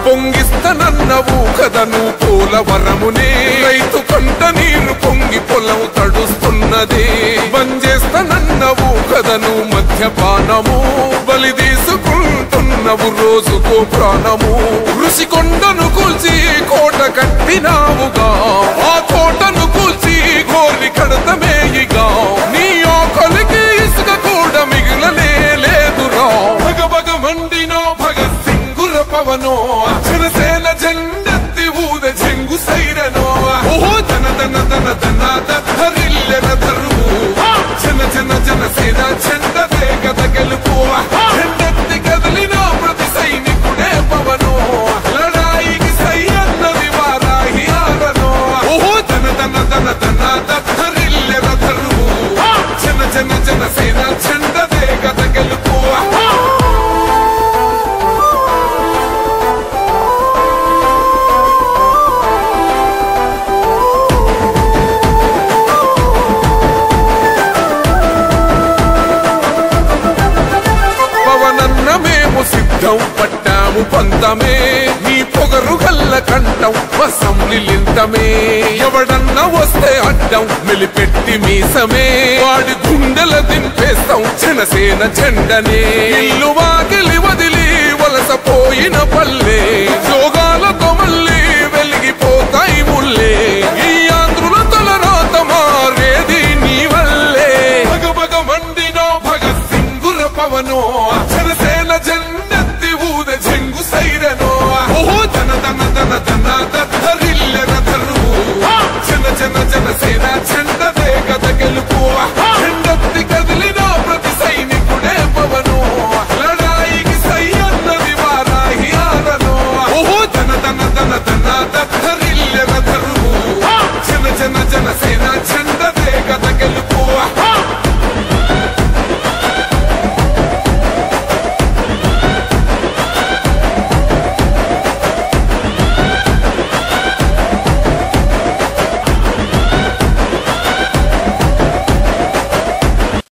పొంగిస్తనన్నవు కదను పోలవరమునే రైతు కంట నీరు పొంగి పొలం తడుస్తున్నది బంజేస్తనన్నవు కదను మద్యపానము బలి తీసుకుంటున్నవు రోజుకో ప్రాణము ఋషి కొండను కూల్చి కోట కట్టినావుగా ఆ కోటను కూల్చి కోరి కడతమేయిగా నీ ఆకలికి ఇసుక కూడా మిగిలనే లేదురా భగ భగ మండినో భగత్ సింగుర పవనో జనసేన జెండెత్తి ఊద చెంగు సైరనో ఓహో జన జన జన జన ధరిల్లెన ధరువు జన జన జన సేన చెండదే గద గెలుపు చెండెత్తి కదిలిన ప్రతి సైనికుడే పవనో లడాయికి సై అన్నది వారాహి ఆరనో ఓహో జన జన జన జన ధరిల్లెన ధరువు జన జన జన సేన చెండదే గద గెలుపు పవనన్న మేము సిద్ధం పట్టాము పంతమే నీ పొగరు గల్ల కంఠం వసంలింతమే ఎవడన్నా వస్తే అడ్డం మెలిపెట్టి మీసమే వాడి గుండెల దింపేస్తాం జనసేన జెండనే ఇల్లు వాకిలి వదిలి వలసపోయిన పల్లె యోగాలతో మళ్ళీ వెలిగిపోతాయి ముల్లే ఈ ఆంధ్రుల తలరాత మారేది నీ వల్లే భగ భగ మండినో భగత్ సింగుర పవనో జనసేన జెండెత్తి ఊద చెంగు సైరనో ఓహో జన జన జన జన ధరిల్లెన ధరువు జన జన జన సేన చెండ